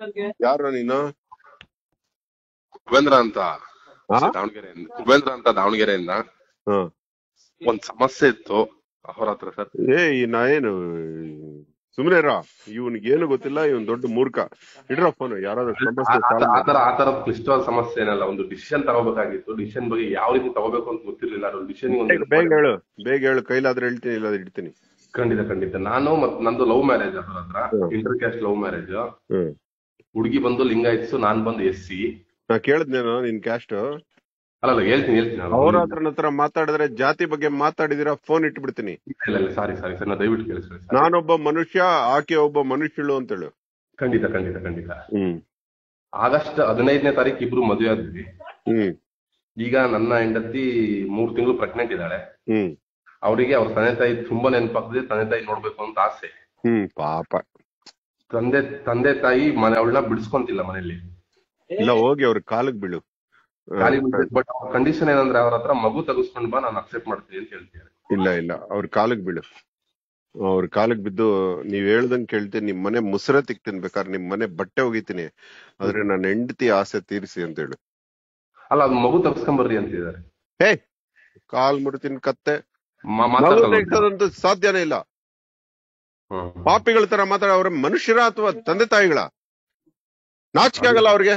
ಯಾರು ನೀನು ಕುಬೇಂದ್ರ ಅಂತ ಹಾ? ದಾವಣಗೆರೆಯಿಂದ ಕುಬೇಂದ್ರ ಅಂತ ದಾವಣಗೆರೆಯಿಂದ ಹ. ಒಂದ್ ಸಮಸ್ಯೆ ಇತ್ತು ಅವ್ರ ಹತ್ರ ಸರ್ ಏ ಈ ನಾ ಏನು ಸುಮ್ನೆ ರಾ ಇವನಿಗೆ ಏನು ಗೊತ್ತಿಲ್ಲ ಇವನ್ ದೊಡ್ಡ ಮೂರ್ಖ ಇಡ್ರ ಫೋನ್ ಯಾರಾದ್ರೂ ಸಮಸ್ಯೆ solve ಮಾಡಿ. ಆತರ ಆತರ ಕ್ಲಿಷ್ಟವಾದ ಸಮಸ್ಯೆ ಏನಲ್ಲ ಒಂದು ಡಿಸಿಷನ್ ತಗೋಬೇಕಾಗಿತ್ತು ಡಿಸಿಷನ್ ಬಗ್ಗೆ ಯಾವ ರೀತಿ ತಗೋಬೇಕು ಅಂತ ಗೊತ್ತಿರ್ಲಿಲ್ಲ ಅದು ಡಿಸಿಷನ್ ಬೇಗ ಬೇಗ ಹೇಳು ಬೇಗ ಹೇಳು ಕೈಲಾದ್ರೆ ಹೇಳ್ತೀನಿ ಇಲ್ಲ ಇಡ್ತೀನಿ ಖಂಡಿತ ಖಂಡಿತ ನಾನು ಮತ್ ನಂದು ಲವ್ ಮ್ಯಾರೇಜ್ ಅವ್ರ ಹತ್ರ hmm. Intercaste love marriage hmm ಹುಡುಗಿ ಬಂದು ಲಿಂಗಾಯತ್ಸು ನಾನ್ ಬಂದು ಎಸ್ ಸಿ ನಾ ಕೇಳಿದ್ನೇನೋ ನಿನ್ ಕ್ಯಾಸ್ಟ್ ಅಲ್ಲ ಅಲ್ಲ ಹೇಳ್ತೀನಿ ಹೇಳ್ತೀನಿ ನಾನು. ಅವ್ರ ಹತ್ರ ನನ್ನ ಹತ್ರ ಮಾತಾಡಿದ್ರೆ ಜಾತಿ ಬಗ್ಗೆ ಮಾತಾಡಿದಿರಾ ಫೋನ್ ಇಟ್ಬಿಡ್ತೀನಿ ಇಲ್ಲ ಇಲ್ಲ ಸಾರಿ ಸಾರಿ ಸರ್ ನಾ ದಯವಿಟ್ಟು ಕೇಳಿಸ್ಕೊಳ್ಳಿ sir. ನಾನೊಬ್ಬ ಮನುಷ್ಯ ಆಕೆ ಒಬ್ಬ ಮನುಷ್ಯಳು ಅಂತ ಹೇಳು ಖಂಡಿತ ಖಂಡಿತ ಖಂಡಿತ ಹ್ಮ್ ಆಗಸ್ಟ್ ಹದಿನೈದನೇ ತಾರೀಕು ಇಬ್ರು ಮದುವೆ ಆದ್ವಿ ಹ್ಮ್ ಈಗ ನನ್ನ ಹೆಂಡತಿ ಮೂರ್ ತಿಂಗಳು ಪ್ರೆಗ್ನೆಂಟ್ ಇದ್ದಾಳೆ ಹ್ಮ್ ಅವರಿಗೆ ಅವ್ರ ತಂದೆ ತಾಯಿ ತುಂಬಾ ನೆನಪಾಗ್ತದೆ ತಂದೆ ತಾಯಿ ನೋಡ್ಬೇಕು ಅಂತ ಆಸೆ ಹ್ಮ್ ಪಾಪ ತಂದೆ ತಂದೆ ತಾಯಿ ಮನೆ ಅವಳನ್ನ ಬಿಡಿಸ್ಕೊಂತಿಲ್ಲ ಮನೆಯಲ್ಲಿ ಇಲ್ಲ ಹೋಗಿ ಅವ್ರ ಕಾಲಿಗೆ ಬೀಳು ಖಾಲಿ ಬಟ್ ಕಂಡೀಷನ್ ಏನಂದ್ರೆ ಅವ್ರ ಹತ್ರ ಮಗು ತೆಗೆಸ್ಕೊಂಡ್ ಬಾ ನಾನು ಅಕ್ಸೆಪ್ಟ್ ಮಾಡ್ತೀನಿ ಅಂತ ಹೇಳ್ತೀನಿ ಇಲ್ಲ ಇಲ್ಲ ಅವ್ರ ಕಾಲಿಗೆ ಬೀಳು ಅವ್ರ ಕಾಲಿಗೆ ಬಿದ್ದು ನೀವ್ ಹೇಳ್ದಂಗ್ ಕೇಳ್ತೀನಿ ನಿಮ್ ಮನೆ ಮುಸ್ರೆ ತಿಕ್ತೀನಿ ಬೇಕಾದ್ರೆ ನಿಮ್ ಮನೆ ಬಟ್ಟೆ ಒಗಿತೀನಿ ಆದ್ರೆ ನನ್ನ ಹೆಂಡತಿ ಆಸೆ ತೀರಿಸಿ ಅಂತ ಹೇಳು ಅಲ್ಲ ಅದು ಮಗು ತೆಗೆಸ್ಕೊಂಬರ್ರಿ ಅಂತಿದ್ದಾರೆ ಹೇ ಕಾಲ್ ಮುಡ್ತೀನಿ ಕತ್ತೆ ಮಾ- ಮಗು ಮಾತಾಡ್ಸಲ್ಲ. ತೆಗ್ಸೋದಂತೂ ಸಾಧ್ಯನೇ ಇಲ್ಲ ಹ್ಮ್. ಪಾಪಿಗಳ ತರ ಮಾತಾಡ ಅವ್ರ ಮನುಷ್ಯರ ಅಥವಾ ತಂದೆ ತಾಯಿಗಳ ನಾಚಿಕೆ ಆಗಲ್ಲ ಅವ್ರಿಗೆ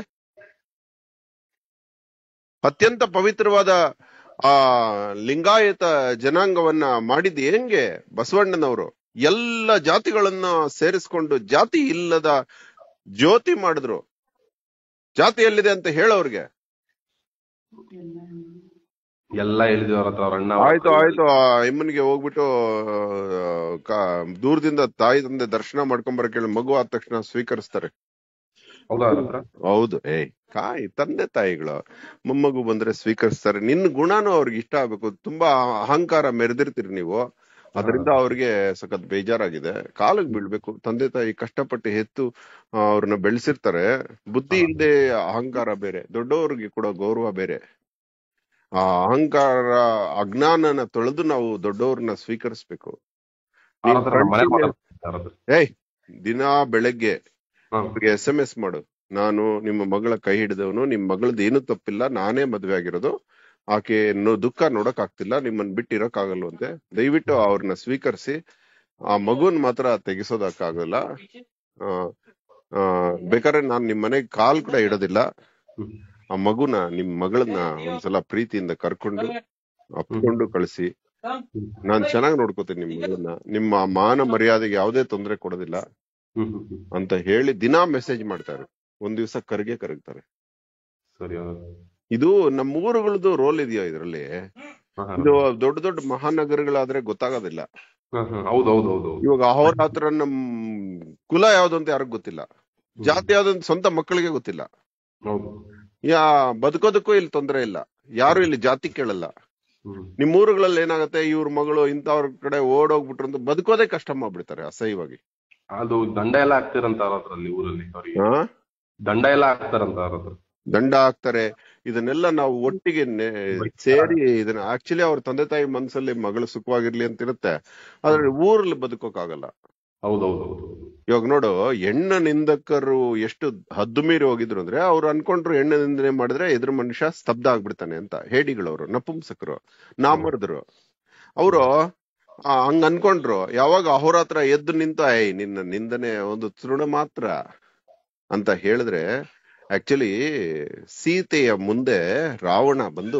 ಅತ್ಯಂತ ಪವಿತ್ರವಾದ ಆ ಲಿಂಗಾಯತ ಜನಾಂಗವನ್ನ ಮಾಡಿದ್ ಹೆಂಗೆ ಬಸವಣ್ಣನವರು ಎಲ್ಲ ಜಾತಿಗಳನ್ನ ಸೇರಿಸ್ಕೊಂಡು ಜಾತಿ ಇಲ್ಲದ ಜ್ಯೋತಿ ಮಾಡಿದ್ರು ಜಾತಿ ಎಲ್ಲಿದೆ ಅಂತ ಹೇಳೋರ್ಗೆ ಎಲ್ಲ ಹೇಳಿದ್ವಿ ಅವ್ರ ಹತ್ರ ಅವ್ರ ಅಣ್ಣ ಅವ್ರ ಆಯ್ತು ಅಕ್ಕ ಆಯ್ತು ಆ ಅಮ್ಮನಿಗೆ ಹೋಗ್ಬಿಟ್ಟು ಆ, ಕ- ದೂರದಿಂದ ತಾಯಿ ತಂದೆ ದರ್ಶನ ಮಾಡ್ಕೊಂಬರ ಕೇಳಿ ಮಗು ಆದ ತಕ್ಷಣ ಸ್ವೀಕರಿಸ್ತಾರೆ ಹೌದಾ ಅವ್ರ ಹತ್ರ ಹೌದು ಏಯ್ ಕಾಯಿ ತಂದೆ ತಾಯಿಗಳು ಮೊಮ್ಮಗು ಬಂದ್ರೆ ಸ್ವೀಕರಿಸ್ತಾರೆ ನಿನ್ನ ಗುಣನೂ ಅವ್ರಿಗೆ ಇಷ್ಟ ಆಗ್ಬೇಕು ತುಂಬಾ ಅಹಂಕಾರ ಮೆರೆದಿರ್ತೀರಿ ನೀವು ಅದರಿಂದ ಅವ್ರಿಗೆ ಸಖತ್ ಬೇಜಾರಾಗಿದೆ ಕಾಲಿಗೆ ಬೀಳ್ಬೇಕು ತಂದೆ ತಾಯಿ ಕಷ್ಟಪಟ್ಟು ಹೆತ್ತು ಆ, ಅವ್ರನ್ನ ಬೆಳೆಸಿರ್ತಾರೆ ಬುದ್ಧಿ ಇಲ್ಲದೆ ಅಹಂಕಾರ ಬೇರೆ ದೊಡ್ಡವ್ರಿಗೆ ಕೂಡ ಗೌರವ ಬೇರೆ ಆ ಅಹಂಕಾರ ಅಜ್ಞಾನನ ತೊಳೆದು ನಾವು ದೊಡ್ಡವ್ರನ್ನ ಸ್ವೀಕರಿಸ್ಬೇಕು ಅವ್ರ ಹತ್ರ ನೀನ್ ಮನೆ continue- ಮಾತಾಡ್ತೀನಿ ಅವ್ರ ಹತ್ರ. ಏಯ್ ದಿನಾ ಬೆಳಗ್ಗೆ ಹಾ. ಅವ್ರಿಗೆ ಎಸ್ ಎಂ ಎಸ್ ಮಾಡು ನಾನು ನಿಮ್ಮ ಮಗಳ ಕೈ ಹಿಡಿದವನು ನಿಮ್ ಮಗಳದ್ದು ಏನು ತಪ್ಪಿಲ್ಲ ನಾನೇ ಮದ್ವೆ ಆಗಿರೋದು ಆಕೆ ನೋ- ದುಃಖ ನೋಡಕ್ ಆಗ್ತಿಲ್ಲ ನಿಮ್ಮನ್ ಬಿಟ್ಟಿರಕ್ ಆಗಲ್ವಂತೆ ದಯವಿಟ್ಟು ಅವ್ರನ್ನ ಸ್ವೀಕರಿಸಿ ಆ ಮಗುನ್ ಮಾತ್ರ ತೆಗಿಸೋದಕ್ಕಾಗಲ್ಲ ಆ, ಆ, ಬೇಕಾದ್ರೆ ನಾನ್ ನಿಮ್ ಮನೆಗ್ ಕಾಲ್ ಕೂಡ ಇಡೋದಿಲ್ಲ ಹ್ಮ್. ಆ ಮಗುನ ನಿಮ್ ಮಗಳನ್ನ ಒಂದ್ಸಲ ಪ್ರೀತಿಯಿಂದ ಕರ್ಕೊಂಡು ಅಪ್ಕೊಂಡು ಕಳಿಸಿ ನಾನ್ ಚೆನ್ನಾಗ್ ನೋಡ್ಕೋತೀನಿ ನಿಮ್ ಮಗಳನ್ನ ನಿಮ್ಮ ಮಾನ ಮರ್ಯಾದೆಗೆ ಯಾವುದೇ ತೊಂದರೆ ಕೊಡೋದಿಲ್ಲ ಹ್ಮ್ ಹ್ಮ್ ಹ್ಮ್. ಅಂತ ಹೇಳಿ ದಿನಾ ಮೆಸೇಜ್ ಮಾಡ್ತಾರೆ ಒಂದ್ ದಿವ್ಸ ಕರ್ಗೆ ಕರಗ್ತಾರೆ ಸರಿ ಅವ್ರ ಇದು ನಮ್ಮ ಊರುಗಳದ್ದು ರೋಲ್ ಇದೆಯಾ ಇದ್ರಲ್ಲಿ ಹಾ, ಹಾ. ಇದು ದೊಡ್ಡ ದೊಡ್ಡ ಮಹಾನಗರಗಳಾದ್ರೆ ಗೊತ್ತಾಗೋದಿಲ್ಲ ಹಾ, ಹಾ. ಹೌದು ಹೌದು ಹೌದು ಹೌದು ಇವಾಗ ಅಹೋರಾತ್ರ ನಮ್ ಕುಲ ಯಾವ್ದು ಅಂತ ಯಾರಿಗ್ ಗೊತ್ತಿಲ್ಲ ಜಾತಿ ಯಾವ್ದು ಅಂತ ಸ್ವಂತ ಮಕ್ಕಳಿಗೆ ಗೊತ್ತಿಲ್ಲ ಹೌದು ಯಾ ಬದುಕೋದಕ್ಕೂ ಇಲ್ಲಿ ತೊಂದರೆ ಇಲ್ಲ ಯಾರು ಇಲ್ಲಿ ಜಾತಿ ಕೇಳಲ್ಲ ಹ್ಮ್. ನಿಮ್ ಊರುಗಳಲ್ಲಿ ಏನಾಗತ್ತೆ ಇವ್ರ ಮಗಳು ಇಂಥವ್ರ ಕಡೆ ಓಡೋಗ್ಬಿಟ್ರು ಅಂತ ಬದುಕೋದೇ ಕಷ್ಟ ಮಾಡ್ಬಿಡ್ತಾರೆ ಅಸಹ್ಯವಾಗಿ ಅದು ದಂಡ ಎಲ್ಲ ಹಾಕ್ತಿರಂತ ಅವ್ರ ಹತ್ರ ಅಲ್ಲಿ ಊರಲ್ಲಿ ಅವ್ರಿಗೆ ಹಾ ದಂಡ ಎಲ್ಲ ಹಾಕ್ತಾರಂತ ಅವ್ರ ಹತ್ರ ದಂಡ ಹಾಕ್ತಾರೆ ಇದನ್ನೆಲ್ಲ ನಾವು ಒಟ್ಟಿಗೆ ನೆ- ಸೇರಿ ಇದನ್ನ ಆಕ್ಚುಲಿ ಅವ್ರ ತಂದೆ ತಾಯಿ ಮನ್ಸಲ್ಲಿ ಮಗಳು ಸುಖವಾಗಿರ್ಲಿ ಅಂತ ಇರುತ್ತೆ ಆದ್ರೆ ಊರಲ್ಲಿ ಬದುಕೋಕ್ಕಾಗಲ್ಲ ಹೌದು ಹೌದು ಹೌದು ಹೌದು ಇವಾಗ ನೋಡು ಹೆಣ್ಣ ನಿಂದಕರು ಎಷ್ಟು ಹದ್ದು ಮೀರಿ ಹೋಗಿದ್ರು ಅಂದ್ರೆ ಅವ್ರು ಅನ್ಕೊಂಡ್ರು ಹೆಣ್ಣ ನಿಂದನೆ ಮಾಡಿದ್ರೆ ಎದುರು ಮನುಷ್ಯ ಸ್ತಬ್ಧ ಆಗ್ಬಿಡ್ತಾನೆ ಅಂತ ಹೇಡಿಗಳವರು ನಪುಂಸಕರು ನಾಮರ್ದರು ಅವರು ಹಂಗ ಅನ್ಕೊಂಡ್ರು ಯಾವಾಗ ಅಹೋರಾತ್ರ ಎದ್ದು ನಿಂತ ಏಯ್ ನಿನ್ನ ನಿಂದನೆ ಒಂದು ತೃಣ ಮಾತ್ರ ಅಂತ ಹೇಳಿದ್ರೆ ಆಕ್ಚುಲಿ ಸೀತೆಯ ಮುಂದೆ ರಾವಣ ಬಂದು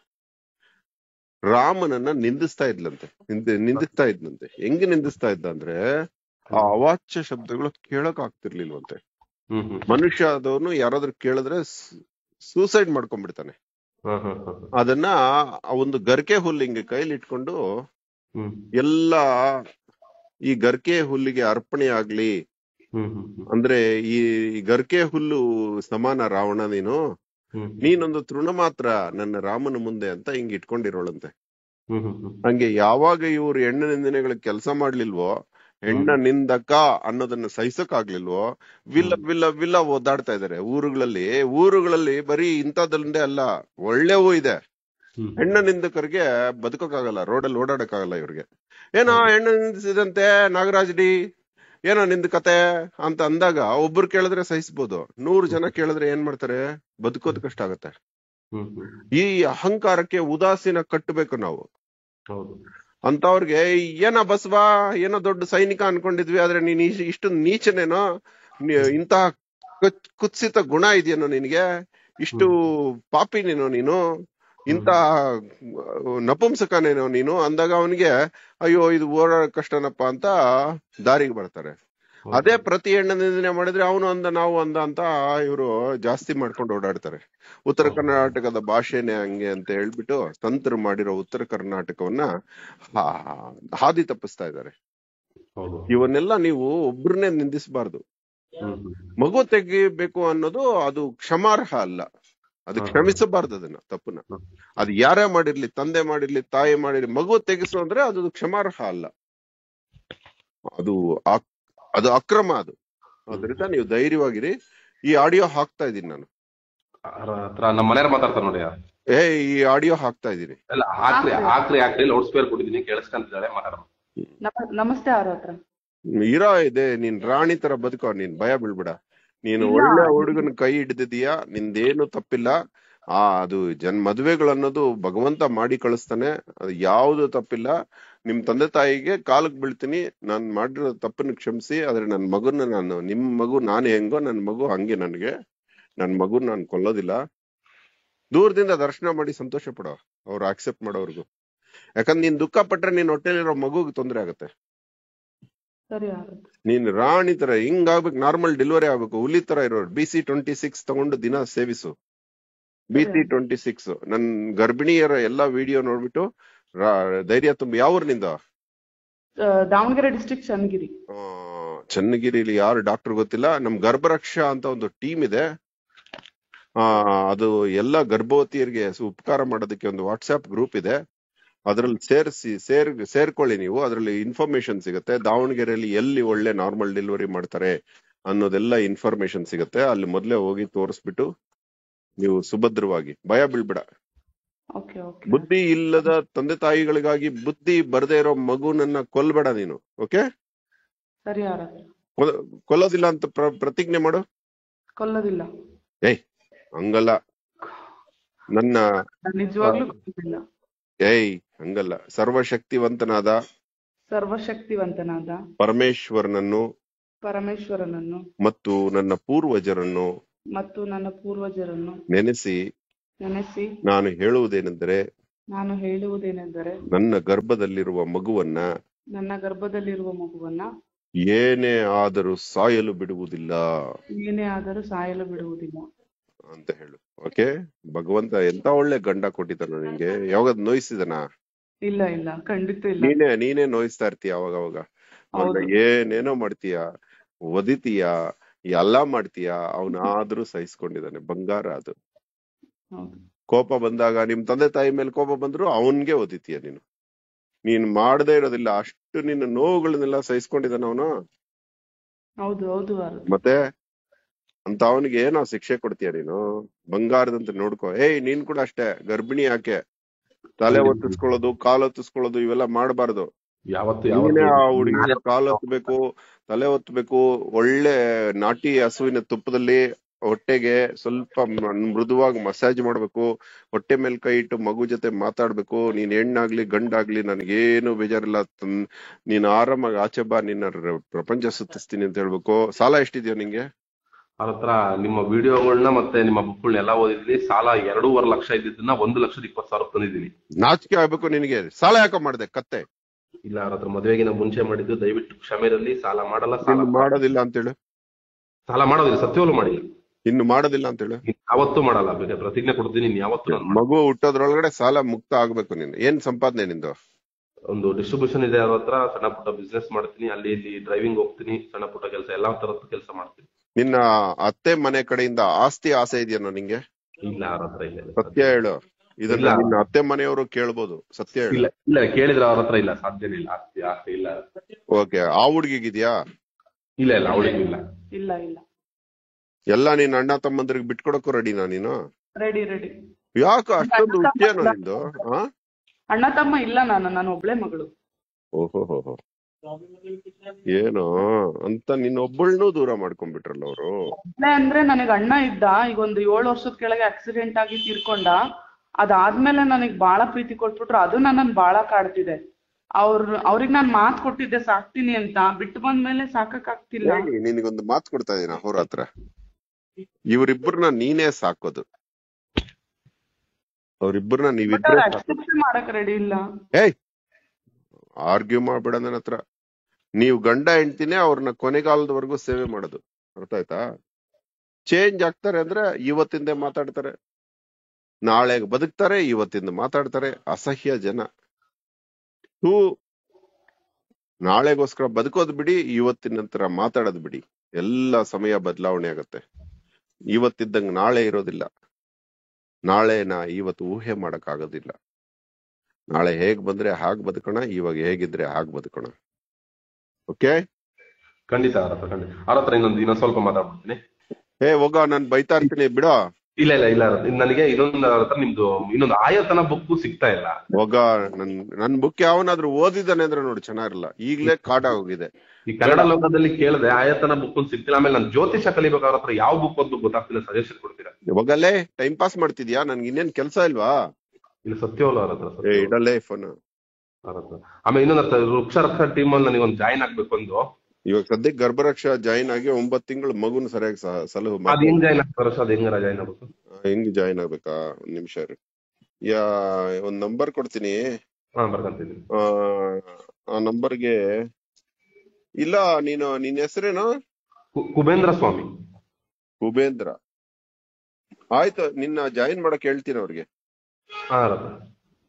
ರಾಮನನ್ನ ನಿಂದಿಸ್ತಾ ಇದ್ಲಂತೆ ನಿಂದ- ನಿಂದಿಸ್ತಾ ಇದ್ನಂತೆ ಹೆಂಗ್ ನಿಂದಿಸ್ತಾ ಇದ್ದ ಅಂದ್ರೆ ಆ ಅವಾಚ್ಯ ಶಬ್ದಗಳು ಕೇಳಕ್ ಆಗ್ತಿರ್ಲಿಲ್ವಂತೆ ಹ್ಮ್ ಹ್ಮ್ ಮನುಷ್ಯ ಆದವನು ಯಾರಾದ್ರೂ ಕೇಳಿದ್ರೆ ಸೂಸೈಡ್ ಮಾಡ್ಕೊಂಡ್ಬಿಡ್ತಾನೆ ಹಾ, ಹಾ, ಹಾ. ಅದನ್ನ ಆ ಒಂದು ಗರ್ಕೆ ಹುಲ್ಲು ಹಿಂಗೆ ಕೈಲಿ ಇಟ್ಕೊಂಡು ಹ್ಮ್ ಎಲ್ಲ ಈ ಗರ್ಕೆ ಹುಲ್ಲಿಗೆ ಅರ್ಪಣೆ ಆಗ್ಲಿ ಹ್ಮ್ ಹ್ಮ್ ಹ್ಮ್ ಅಂದ್ರೆ ಈ ಗರ್ಕೆ ಹುಲ್ಲು ಸಮಾನ ರಾವಣ ನೀನು ಹ್ಮ್ ನೀನೊಂದು ತೃಣ ಮಾತ್ರ ನನ್ನ ರಾಮನ ಮುಂದೆ ಅಂತ ಹಿಂಗ್ ಇಟ್ಕೊಂಡಿರೋಳಂತೆ ಹ್ಮ್ ಹ್ಮ್ ಹ್ಮ್ ಹಂಗೆ ಯಾವಾಗ ಇವ್ರು ಹೆಣ್ಣ ನಿಂದನೆಗಳಿಗೆ ಕೆಲಸ ಮಾಡ್ಲಿಲ್ವೋ ಹೆಣ್ಣ ನಿಂದಕ ಅನ್ನೋದನ್ನ ಸಹಿಸಕ್ ಆಗ್ಲಿಲ್ವೋ ವಿಲ್ಲ ವಿಲ್ಲ ವಿಲ್ಲ ಓದಾಡ್ತಾ ಇದಾರೆ ಊರುಗಳಲ್ಲಿ ಊರುಗಳಲ್ಲಿ ಬರೀ ಇಂಥದ್ದಲ್ಲದೆ ಅಲ್ಲ ಒಳ್ಳೆವೂ ಇದೆ ಹ್ಮ್ ಹೆಣ್ಣ ನಿಂದಕರಿಗೆ ಬದುಕೋಕ್ಕಾಗಲ್ಲ ರೋಡಲ್ಲಿ ಓಡಾಡಕ್ಕಾಗಲ್ಲ ಇವ್ರಿಗೆ ಏನೋ ಹೆಣ್ಣು ನಿಂದಿಸಿದಂತೆ ನಾಗರಾಜ್ ಡಿ ಏನೋ ನಿಂದ ಕತೆ ಅಂತ ಅಂದಾಗ ಒಬ್ರು ಕೇಳಿದ್ರೆ ಸಹಿಸ್ಬೋದು ನೂರು ಜನ ಕೇಳಿದ್ರೆ ಏನ್ ಮಾಡ್ತಾರೆ ಬದುಕೋದ್ ಕಷ್ಟ ಆಗತ್ತೆ ಹ್ಮ್ ಹ್ಮ್ ಈ ಅಹಂಕಾರಕ್ಕೆ ಉದಾಸೀನ ಕಟ್ಟಬೇಕು ನಾವು ಹೌದು ಅಂತವ್ರಿಗೆ ಏನೋ ಬಸವ ಏನೋ ದೊಡ್ಡ ಸೈನಿಕ ಅನ್ಕೊಂಡಿದ್ವಿ ಆದ್ರೆ ನೀನ್ ಇಶ್- ಇಷ್ಟು ನೀಚನೇನೋ ನೀ- ಇಂತಹ ಕುತ್- ಕುತ್ಸಿತ ಗುಣ ಇದೆಯೇನೋ ನಿನಗೆ ಇಷ್ಟು ಪಾಪಿನೇನೋ ನೀನು ಇಂತ ನಪುಂಸಕನೇನೋ ನೀನು ಅಂದಾಗ ಅವನಿಗೆ ಅಯ್ಯೋ ಇದು ಓಡಾಡ ಕಷ್ಟನಪ್ಪ ಅಂತ ದಾರಿಗೆ ಬರ್ತಾರೆ ಅದೇ ಪ್ರತಿ ಹೆಣ್ಣ ನಿಂದನೆ ಮಾಡಿದ್ರೆ ಅವನು ಅಂದ ನಾವು ಅಂದ ಅಂತ ಇವರು ಜಾಸ್ತಿ ಮಾಡ್ಕೊಂಡು ಓಡಾಡ್ತಾರೆ ಉತ್ತರ ಕರ್ನಾಟಕದ ಭಾಷೆನೆ ಹಂಗೆ ಅಂತ ಹೇಳ್ಬಿಟ್ಟು ಸಂತರು ಮಾಡಿರೋ ಉತ್ತರ ಕರ್ನಾಟಕವನ್ನ ಹಾ- ಹಾದಿ ತಪ್ಪಿಸ್ತಾ ಇದ್ದಾರೆ ಹೌದು ಇವನ್ನೆಲ್ಲ ನೀವು ಒಬ್ರನ್ನೇ ನಿಂದಿಸಬಾರ್ದು ಹ್ಮ್ ಹ್ಮ್ ಮಗು ತೆಗಿಬೇಕು ಅನ್ನೋದು ಅದು ಕ್ಷಮಾರ್ಹ ಅಲ್ಲ ಅದು ಹಾ. ಕ್ಷಮಿಸಬಾರ್ದು ಅದನ್ನ ತಪ್ಪನ್ನ ಹ್ಮ್. ಅದು ಯಾರೇ ಮಾಡಿರ್ಲಿ ತಂದೆ ಮಾಡಿರ್ಲಿ ತಾಯಿ ಮಾಡಿರ್ಲಿ ಮಗು ತೆಗಿಸು ಅಂದ್ರೆ ಅದು ಕ್ಷಮಾರ್ಹ ಅಲ್ಲ ಅದು ಆಕ್- ಅದು ಅಕ್ರಮ ಅದು ಅದರಿಂದ ನೀವು ಧೈರ್ಯವಾಗಿರಿ ಈ ಆಡಿಯೋ ಹಾಕ್ತಾ ಇದೀನಿ ನಾನು ಅವ್ರ ಹತ್ರ ನಮ್ಮ ಮನೆಯವ್ರು ಮಾತಾಡ್ತಾರೆ ನೋಡಿ ಏ ಈ ಆಡಿಯೋ ಹಾಕ್ತಾ ಇದೀನಿ ಎಲ್ಲ ಹಾಕ್ರಿ ಹಾಕ್ರಿ ಹಾಕ್ರಿ ಲೌಡ್ ಸ್ಪೀಕರ್ ಕೊಟ್ಟಿದ್ದೀನಿ ಕೇಳಿಸ್ಕೊಂತಿದ್ದಾಳೆ ಮಾತಾಡೋಣ ನಮ- ನಮಸ್ತೆ ಅವ್ರ ಹತ್ರ ಇರೋ ಇದೆ ನೀನ್ ರಾಣಿ ತರ ಬದುಕೋ ನೀನ್ ಭಯ ಬೀಳ್ಬೇಡ ನೀನು ಇಲ್ಲ. ಒಳ್ಳೆ ಹುಡುಗನ ಕೈ ಹಿಡಿದಿದೀಯಾ ನಿಂದೇನು ತಪ್ಪಿಲ್ಲ ಆ ಅದು ಜನ್ ಮದುವೆಗಳು ಅನ್ನೋದು ಭಗವಂತ ಮಾಡಿ ಕಳಿಸ್ತಾನೆ ಅದು ಯಾವ್ದು ತಪ್ಪಿಲ್ಲ ನಿಮ್ ತಂದೆ ತಾಯಿಗೆ ಕಾಲಕ್ ಬೀಳ್ತೀನಿ ನಾನ್ ಮಾಡಿರೋ ತಪ್ಪನ್ನ ಕ್ಷಮಿಸಿ ಆದ್ರೆ ನನ್ ಮಗುನ ನಾನು ನಿಮ್ ಮಗು ನಾನು ಹೆಂಗೋ ನನ್ ಮಗು ಹಂಗೆ ನನ್ಗೆ ನನ್ ಮಗುನ್ ನಾನ್ ಕೊಲ್ಲೋದಿಲ್ಲ ದೂರದಿಂದ ದರ್ಶನ ಮಾಡಿ ಸಂತೋಷ ಪಡೋ ಅವ್ರು ಆಕ್ಸೆಪ್ಟ್ ಮಾಡೋರ್ಗು ಯಾಕಂದ್ರೆ ನೀನ್ ದುಃಖ ಪಟ್ರೆ ನೀನ್ ಹೊಟ್ಟೆಲಿರೋ ಮಗುಗ್ ತೊಂದ್ರೆ ಆಗತ್ತೆ ಸರಿ ಅವ್ರ ಹತ್ರ ನೀನ್ ರಾಣಿ ತರ ಹಿಂಗ್ ಆಗ್ಬೇಕು ನಾರ್ಮಲ್ ಡೆಲಿವರಿ ಆಗ್ಬೇಕು ಹುಲಿ ತರ ಇರೋರು ಬಿ ಸಿ ಟ್ವೆಂಟಿ ಸಿಕ್ಸ್ ತಗೊಂಡು ದಿನ ಸೇವಿಸು ಬಿ ಸಿ ಟ್ವೆಂಟಿ ಸಿಕ್ಸ್ ನನ್ ಗರ್ಭಿಣಿಯರ ಎಲ್ಲಾ ವಿಡಿಯೋ ನೋಡ್ಬಿಟ್ಟು ರಾ- ಧೈರ್ಯ ತುಂಬಿ ಯಾವ ಊರಿನಿಂದ ಆ, ದಾವಣಗೆರೆ ಡಿಸ್ಟ್ರಿಕ್ಟ್ ಚನ್ನಗಿರಿ ಆ, ಚನ್ನಗಿರಿಲಿ ಯಾರು ಡಾಕ್ಟರ್ ಗೊತ್ತಿಲ್ಲ ನಮ್ ಗರ್ಭರಕ್ಷಾ ಅಂತ ಒಂದು ಟೀಮ್ ಇದೆ ಆ ಅದು ಎಲ್ಲ ಗರ್ಭವತಿಯರಿಗೆ ಸು- ಉಪಕಾರ ಮಾಡೋದಕ್ಕೆ ಒಂದು ವಾಟ್ಸ್ಆಪ್ ಗ್ರೂಪ್ ಇದೆ ಅದ್ರಲ್ಲಿ ಸೇರಿಸಿ ಸೇರ್ ಸೇರ್ಕೊಳ್ಳಿ ನೀವು ಅದ್ರಲ್ಲಿ ಇನ್ಫಾರ್ಮೇಶನ್ ಸಿಗುತ್ತೆ ದಾವಣಗೆರೆಯಲ್ಲಿ ಎಲ್ಲಿ ಒಳ್ಳೆ ನಾರ್ಮಲ್ ಡೆಲಿವರಿ ಮಾಡ್ತಾರೆ ಅನ್ನೋದೆಲ್ಲ ಇನ್ಫಾರ್ಮೇಶನ್ ಸಿಗುತ್ತೆ ಅಲ್ಲಿ ಮೊದ್ಲೇ ಹೋಗಿ ತೋರಿಸ್ಬಿಟ್ಟು ನೀವು ಸುಭದ್ರವಾಗಿ ಭಯ ಬೀಳ್ಬೇಡ ಓಕೆ ಓಕೆ ಬುದ್ಧಿ ಇಲ್ಲದ ತಂದೆ ತಾಯಿಗಳಿಗಾಗಿ ಬುದ್ಧಿ ಬರದೇ ಇರೋ ಮಗುನನ್ನ ಕೊಲ್ಬೇಡ ನೀನು ಓಕೆ ಸರಿ ಅವ್ರ ಹತ್ರ ಕೊಲ್ಲೋದಿಲ್ಲ ಅಂತ ಪ್ರ- ಪ್ರತಿಜ್ಞೆ ಮಾಡು ಕೊಲ್ಲೋದಿಲ್ಲ ಏಯ್ ಹಂಗಲ್ಲ ನನ್ನ ನಾನ್ ನಿಜವಾಗ್ಲೂ ಕೊಲ್ಲೋದಿಲ್ಲ ಏಯ್ ಹಂಗಲ್ಲ ಸರ್ವಶಕ್ತಿವಂತನಾದ ಸರ್ವಶಕ್ತಿವಂತನಾದ ಪರಮೇಶ್ವರನನ್ನು ಪರಮೇಶ್ವರನನ್ನು ಮತ್ತು ನನ್ನ ಪೂರ್ವಜರನ್ನು ಮತ್ತು ನನ್ನ ಪೂರ್ವಜರನ್ನು ನೆನೆಸಿ ನೆನೆಸಿ ನಾನು ಹೇಳುವುದೇನೆಂದರೆ ನಾನು ಹೇಳುವುದೇನೆಂದರೆ ನನ್ನ ಗರ್ಭದಲ್ಲಿರುವ ಮಗುವನ್ನ ನನ್ನ ಗರ್ಭದಲ್ಲಿರುವ ಮಗುವನ್ನ ಏನೇ ಆದರೂ ಸಾಯಲು ಬಿಡುವುದಿಲ್ಲ ಏನೇ ಆದರೂ ಸಾಯಲು ಬಿಡುವುದಿಲ್ಲ ಅಂತ ಹೇಳು ಓಕೆ ಭಗವಂತ ಎಂತ ಒಳ್ಳೆ ಗಂಡ ಕೊಟ್ಟಿದ್ದಾನ ನಿಂಗೆ ಯಾವಾಗ ನೋಯಿಸಿದನ ಇಲ್ಲ ಇಲ್ಲ ಖಂಡಿತ ಇಲ್ಲ ನೀನೇ ನೀನೇ ನೋಯಿಸ್ತಾ ಇರ್ತೀಯ ಅವಾಗ ಅವಾಗ ಹೌದು. ಏನೇನೋ ಮಾಡ್ತೀಯ ಒದಿತೀಯ ಎಲ್ಲ ಮಾಡ್ತೀಯ ಅವನಾದ್ರೂ ಸಹಿಸ್ಕೊಂಡಿದ್ದಾನೆ ಬಂಗಾರ ಅದು ಹೌದು ಕೋಪ ಬಂದಾಗ ನಿಮ್ ತಂದೆ ತಾಯಿ ಮೇಲೆ ಕೋಪ ಬಂದ್ರು ಅವನ್ಗೆ ಒದಿತೀಯ ನೀನು ನೀನ್ ಮಾಡದೇ ಇರೋದಿಲ್ಲ ಅಷ್ಟು ನಿನ್ನ ನೋವುಗಳನ್ನೆಲ್ಲ ಸಹಿಸ್ಕೊಂಡಿದ್ದಾನ ಅವನು ಹೌದು ಹೌದು ಅವ್ರ ಹತ್ರ. ಮತ್ತೆ ಅಂತ ಅವನಿಗೆ ಏನೋ ಶಿಕ್ಷೆ ಕೊಡ್ತೀಯ ನೀನು ಬಂಗಾರದಂತೆ ನೋಡ್ಕೋ ಏಯ್ ನೀನ್ ಕೂಡ ಅಷ್ಟೇ ಗರ್ಭಿಣಿ ಯಾಕೆ ತಲೆ ಒತ್ತಿಸ್ಕೊಳ್ಳೋದು ಕಾಲ್ ಒತ್ತಿಸ್ಕೊಳ್ಳೋದು ಇವೆಲ್ಲ ಮಾಡಬಾರ್ದು ಯಾವತ್ತು ನೀನೇ ಆ ಯಾವತ್ತು ಹುಡುಗಿಗೆ ಕಾಲ್ ಒತ್ತಬೇಕು ತಲೆ ಒತ್ತಬೇಕು ಒಳ್ಳೆ ನಾಟಿ ಹಸುವಿನ ತುಪ್ಪದಲ್ಲಿ ಹೊಟ್ಟೆಗೆ ಸ್ವಲ್ಪ ಮ- ಮೃದುವಾಗಿ ಮಸಾಜ್ ಮಾಡ್ಬೇಕು ಹೊಟ್ಟೆ ಮೇಲೆ ಕೈ ಇಟ್ಟು ಮಗು ಜೊತೆ ಮಾತಾಡ್ಬೇಕು ನೀನ್ ಹೆಣ್ಣಾಗ್ಲಿ ಗಂಡಾಗ್ಲಿ ನನ್ಗೇನು ಬೇಜಾರಿಲ್ಲ ತನ್- ನೀನ್ ಆರಾಮಾಗಿ ಆಚೆ ಬಾ ನಿನ್ನ ರ- ಪ್ರಪಂಚ ಸುತ್ತಿಸ್ತೀನಿ ಅಂತ ಹೇಳ್ಬೇಕು ಸಾಲ ಎಷ್ಟಿದ್ಯೋ ನಿಂಗೆ ಅವ್ರ ಹತ್ರ ನಿಮ್ಮ ವಿಡಿಯೋಗಳನ್ನ ಮತ್ತೆ ನಿಮ್ಮ ಬುಕ್ಗಳನ್ನ ಎಲ್ಲ ಓದಿದ್ದೀನಿ ಸಾಲ ಎರಡೂವರೆ ಲಕ್ಷ ಇದ್ದಿದ್ದನ್ನ ಒಂದು ಲಕ್ಷದ ಇಪ್ಪತ್ತು ಸಾವಿರ ತಂದಿದ್ದೀನಿ ನಾಚಿಕೆ ಆಗ್ಬೇಕು ನಿನಗೆ ಸಾಲ ಯಾಕೆ ಮಾಡ್ದೆ ಕತ್ತೆ ಇಲ್ಲ ಅವ್ರ ಹತ್ರ ಮದುವೆಗಿನ ಮುಂಚೆ ಮಾಡಿದ್ದು ದಯವಿಟ್ಟು ಕ್ಷಮೆರಲ್ಲಿ ಸಾಲ ಮಾಡಲ್ಲ ಸಾಲ ಇನ್ನು ಮಾಡೋದಿಲ್ಲ ಅಂತೇಳು ಸಾಲ ಮಾಡೋದಿಲ್ಲ ಸತ್ಯವಲ್ಲೂ ಮಾಡಿಲ್ಲ ಇನ್ನು ಮಾಡೋದಿಲ್ಲ ಅಂತೇಳು ಇನ್ ಯಾವತ್ತೂ ಮಾಡಲ್ಲ ಬೇಕಾದ್ರೆ ಪ್ರತಿಜ್ಞೆ ಕೊಡ್ತೀನಿ ಇನ್ ಯಾವತ್ತೂ ನಾನು ಮಾಡಲ್ಲ. ಮಗು ಹುಟ್ಟೋದ್ರೊಳಗಡೆ ಸಾಲ ಮುಕ್ತ ಆಗ್ಬೇಕು ನೀನು ಏನ್ ಸಂಪಾದನೆ ನಿಂದು ಒಂದು ಡಿಸ್ಟ್ರಿಬ್ಯೂಷನ್ ಇದೆ ಅವ್ರ ಹತ್ರ ಸಣ್ಣ ಪುಟ್ಟ ಬಿಸ್ನೆಸ್ ಮಾಡ್ತೀನಿ ಅಲ್ಲಿ ಇಲ್ಲಿ ಡ್ರೈವಿಂಗ್ ಹೋಗ್ತೀನಿ ಸಣ್ಣ ಪುಟ್ಟ ಕೆಲಸ ಎಲ್ಲಾ ತರದ್ದು ಕೆಲಸ ಮಾಡ್ತೀನಿ ನಿನ್ನ ಅತ್ತೆ ಮನೆ ಕಡೆಯಿಂದ ಆಸ್ತಿ ಆಸೆ ಇದೆಯೇನೋ ನಿಂಗೆ ಇಲ್ಲ ಅವ್ರ ಹತ್ರ ಇಲ್ಲ ಇಲ್ಲ. ಸತ್ಯ ಹೇಳು ಇದನ್ನ ಇಲ್ಲ. ನಿನ್ನ ಅತ್ತೆ ಮನೆಯವರು ಕೇಳ್ಬೋದು ಸತ್ಯ ಹೇಳು ಇಲ್ಲ ಇಲ್ಲ ಕೇಳಿದ್ರೆ ಅವ್ರ ಹತ್ರ ಇಲ್ಲ ಸಾಧ್ಯನೇ ಇಲ್ಲ ಆಸ್ತಿ ಆಸ್ತಿ ಇಲ್ಲ ಓಕೆ ಆ ಹುಡ್ಗಿಗಿದ್ಯಾ ಇಲ್ಲ ಇಲ್ಲ ಅವಳಿಗೂ ಇಲ್ಲ ಇಲ್ಲ ಇಲ್ಲ ಎಲ್ಲ ನೀನ್ ಅಣ್ಣ ತಮ್ಮಂದ್ರಿಗೆ ಬಿಟ್ಕೊಡಕ್ಕೂ ರೆಡಿನಾ ನೀನು ರೆಡಿ ರೆಡಿ ಯಾಕೆ ಅಷ್ಟೊಂದು ಹುಚ್ಚೇನೋ ನಿಂದು ಆ ಅಣ್ಣ ತಮ್ಮ ಇಲ್ಲ ನಾನು ನಾನು ಒಬ್ಳೆ ಮಗಳು ಓಹೋ ಏನೋ ಅಂತ ನಿನ್ನ ಒಬ್ಬಳನ್ನೂ ದೂರ ಮಾಡ್ಕೊಂಡ್ಬಿಟ್ರಲ್ಲ ಅವರು ಒಬ್ಳೆ ಅಂದ್ರೆ ನನಗೆ ಅಣ್ಣ ಇದ್ದ ಈಗ ಒಂದು ಏಳು ವರ್ಷದ ಕೆಳಗೆ ಆಕ್ಸಿಡೆಂಟ್ ಆಗಿ ತೀರ್ಕೊಂಡ ಅದಾದ್ಮೇಲೆ ನನಗ್ ಬಾಳ ಪ್ರೀತಿ ಕೊಟ್ಬಿಟ್ರು ಅದು ನನ್ನನ್ ಬಾಳ ಕಾಡ್ತಿದೆ ಅವ್ರ ಅವ್ರಿಗೆ ನಾನ್ ಮಾತ್ ಕೊಟ್ಟಿದ್ದೆ ಸಾಕ್ತೀನಿ ಅಂತ ಬಿಟ್ಟು ಬಂದ್ಮೇಲೆ ಸಾಕಕ್ ಆಗ್ತಿಲ್ಲ ನಿನಗೊಂದು ಮಾತು ಕೊಡ್ತಾ ಇದೀನ ಅವ್ರ ಹತ್ರ ಇವರಿಬ್ಬರನ್ನ ನೀನೇ ಸಾಕೋದು ಅವ್ರಿಬ್ಬರನ್ನ ನೀವಿಬ್ರೇ ಸಾಕು. ಅಕ್ಸೆಪ್ಟ್ ಮಾಡಕ್ ರೆಡಿ ಇಲ್ಲ ಏಯ್ ಆರ್ಗ್ಯೂ ಮಾಡ್ಬೇಡ ನನ್ನ ಹತ್ರ ನೀವು ಗಂಡ ಹೆಂಡ್ತಿನೇ ಅವ್ರನ್ನ ಕೊನೆಗಾಲದವರೆಗೂ ಸೇವೆ ಮಾಡೋದು ಅರ್ಥ ಆಯ್ತಾ ಚೇಂಜ್ ಆಗ್ತಾರೆ ಅಂದ್ರೆ ಇವತ್ತಿಂದ ಮಾತಾಡ್ತಾರೆ ನಾಳೆ ಬದುಕ್ತಾರೆ ಇವತ್ತಿಂದ ಮಾತಾಡ್ತಾರೆ ಅಸಹ್ಯ ಜನ ಹೂ ನಾಳೆಗೋಸ್ಕರ ಬದುಕೋದ್ ಬಿಡಿ ಇವತ್ತಿನ ನಂತರ ಮಾತಾಡೋದ್ ಬಿಡಿ ಎಲ್ಲ ಸಮಯ ಬದಲಾವಣೆ ಆಗತ್ತೆ ಇವತ್ತಿದ್ದಂಗೆ ನಾಳೆ ಇರೋದಿಲ್ಲ ನಾಳೆನ ಇವತ್ತು ಊಹೆ ಮಾಡಕ್ ಆಗೋದಿಲ್ಲ ನಾಳೆ ಹೇಗ್ ಬಂದ್ರೆ ಹಾಗ್ ಬದುಕೋಣ ಇವಾಗ ಹೇಗಿದ್ರೆ ಹಾಗ್ ಬದುಕೋಣ ಓಕೆ ಖಂಡಿತ ಅವ್ರ ಹತ್ರ ಖಂಡಿತ ಅವ್ರ ಹತ್ರ ಇನ್ನೊಂದು ಇನ್ನೊಂದ್ ಸ್ವಲ್ಪ ಮಾತಾಡ್ಬಿಡ್ತೀನಿ ಹೇ ಹೋಗ ನಾನ್ ಬೈತಾ ಇರ್ತೀನಿ ಬಿಡೋ ಇಲ್ಲ ಇಲ್ಲ ಇಲ್ಲ ಅವ್ರ ಹತ್ರ. ನನಗೆ ಇನ್ನೊಂದು ಅವ್ರ ಹತ್ರ ನಿಮ್ದು ಇನ್ನೊಂದು ಆಯತನ ಬುಕ್ಕು ಸಿಗ್ತಾ ಇಲ್ಲ ಹೋಗ ನನ್ ನನ್ ಬುಕ್ ಯಾವನಾದ್ರೂ ಓದಿದಾನೆ ಅಂದ್ರೆ ನೋಡಿ ಚೆನ್ನಾಗಿರಲ್ಲ ಈಗ್ಲೇ ಕಾಟ ಹೋಗಿದೆ ಈ ಕನ್ನಡ ಲೋಕದಲ್ಲಿ ಕೇಳಿದೆ ಆಯತನ ಬುಕ್ ಸಿಗ್ತಿಲ್ಲ ಆಮೇಲೆ ನಾನು ಜ್ಯೋತಿಷ ಕಲಿಬೇಕು ಅವ್ರ ಹತ್ರ ಯಾವ ಬುಕ್ ಓದ್ಬೇಕು ಗೊತ್ತಾಗ್ತಿಲ್ಲ ಸಜೆಷನ್ ಕೊಡ್ತೀರಾ ಹೋಗಲ್ಲೇ ಟೈಮ್ ಪಾಸ್ ಮಾಡ್ತಿದ್ಯಾ ನನ್ಗೆ ಇನ್ನೇನ್ ಕೆಲ್ಸ ಇಲ್ವಾ ಇಲ್ಲಿ ಸತ್ಯವಲ್ಲ ಅವ್ರ ಹತ್ರ ಏ ಸತ್ಯವಲ್ಲ ಇಡಲ್ಲೇ ಫೋನ್ ಅವ್ರ ಹತ್ರ ಆಮೇಲೆ ಇನ್ನೊಂದು ಅರ್ಥ ವೃಕ್ಷ ರಕ್ಷಾ ಟೀಮ್ ಅಲ್ಲಿ ನನಗೆ ಒಂದು ಜಾಯ್ನ್ ಆಗ್ಬೇಕು ಒಂದು ಇವಾಗ ಸದ್ಯಕ್ಕೆ ಗರ್ಭರಕ್ಷಾ ಜಾಯಿನ್ ಆಗಿ ಒಂಬತ್ ತಿಂಗಳು ಮಗುನ ಸರಿಯಾಗಿ ಸ- ಸಲಹು ಅದ್ ಮಾಡಿ ಹೆಂಗ್ ಜಾಯ್ನ್ ಆಗ್ತಾರ ಅದ್ ಹೆಂಗಾರ ಜಾಯ್ನ್ ಆಗ್ಬೇಕು ಹೆಂಗ್ ಜಾಯಿನ್ ಆಗ್ಬೇಕಾ ಒಂದ್ ನಿಮಿಷ ಇರು. ಯಾ ಒಂದ್ ನಂಬರ್ ಕೊಡ್ತೀನಿ ಹಾ ಬರ್ಕಂತೀನಿ ಆ ಆ ನಂಬರ್ಗೆ ಇಲ್ಲ ನೀನು ನಿನ್ ಹೆಸರೇನು ಕು- ಕುಬೇಂದ್ರ ಸ್ವಾಮಿ ಕುಬೇಂದ್ರ ಆಯ್ತು ನಿನ್ನ ಜಾಯಿನ್ ಮಾಡಕ್ ಹೇಳ್ತೀನಿ ಅವ್ರಿಗೆ ಹಾ ಅವ್ರ ಹತ್ರ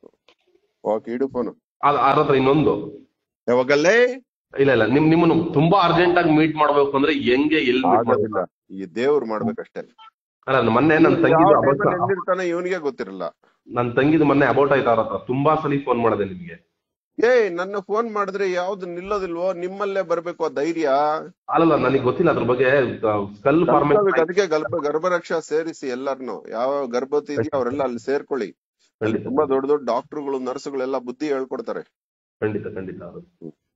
ಓಕೆ ಇಡು ಫೋನ್ ಅದ್ ಅವ್ರ ಹತ್ರ ಇನ್ನೊಂದು ಯಾವಾಗಲ್ಲೇ ಇಲ್ಲ ಇಲ್ಲ ನಿಮ್ ನಿಮ್ಮನ್ನು ತುಂಬಾ ಅರ್ಜೆಂಟ್ ಆಗಿ ಮೀಟ್ ಮಾಡ್ಬೇಕು ಅಂದ್ರೆ ಹೆಂಗೆ ಎಲ್ಲಿ meet ಮಾಡ್ಬೇಕು? ಆಗೋದಿಲ್ಲ ಈ ದೇವ್ರು ಮಾಡ್ಬೇಕಷ್ಟೇ ಅಲ್ಲ ಮೊನ್ನೆ ನನ್ನ ತಂಗಿದು ಯಾವ ಅಬೌಟ್ ಟೈಮಲ್ಲಿ ಎಲ್ಲಿರ್ತಾನೆ ಇವನಿಗೆ ಗೊತ್ತಿರಲ್ಲ ನನ್ನ ತಂಗಿದು ಮೊನ್ನೆ ಅಬೌಟ್ ಆಯ್ತು ಅವ್ರ ಹತ್ರ ತುಂಬಾ ಸಲ ಫೋನ್ ಮಾಡಿದೆ ನಿಮ್ಗೆ ಏಯ್ ನನ್ನ ಫೋನ್ ಮಾಡಿದ್ರೆ ಯಾವ್ದು ನಿಲ್ಲೋದಿಲ್ವೋ ನಿಮ್ಮಲ್ಲೇ ಬರ್ಬೇಕು ಆ ಧೈರ್ಯ ಅಲ್ಲಲ್ಲ ನನಗೆ ಗೊತ್ತಿಲ್ಲ ಅದ್ರ ಬಗ್ಗೆ ಸ್ಕಲ್ ಫಾರ್ಮೆಟ್ ಕಲ್ತ್ಕೋಬೇಕು. ಅದಕ್ಕೆ ಗರ್ಭ ಗರ್ಭರಕ್ಷಾ ಸೇರಿಸಿ ಎಲ್ಲಾರ್ನು ಯಾವ ಗರ್ಭವತಿ ಇದೆಯೋ ಅವರೆಲ್ಲ ಅಲ್ಲಿ ಸೇರ್ಕೊಳ್ಳಿ ಅಲ್ಲಿ ಖಂಡಿತ ತುಂಬಾ ದೊಡ್ಡ ದೊಡ್ಡ ಡಾಕ್ಟರ್ಗಳು ನರ್ಸ್ಗಳೆಲ್ಲ ಬುದ್ಧಿ ಹೇಳ್ಕೊಡ್ತಾರೆ ಖಂಡಿತ ಖಂಡಿತ ಅದು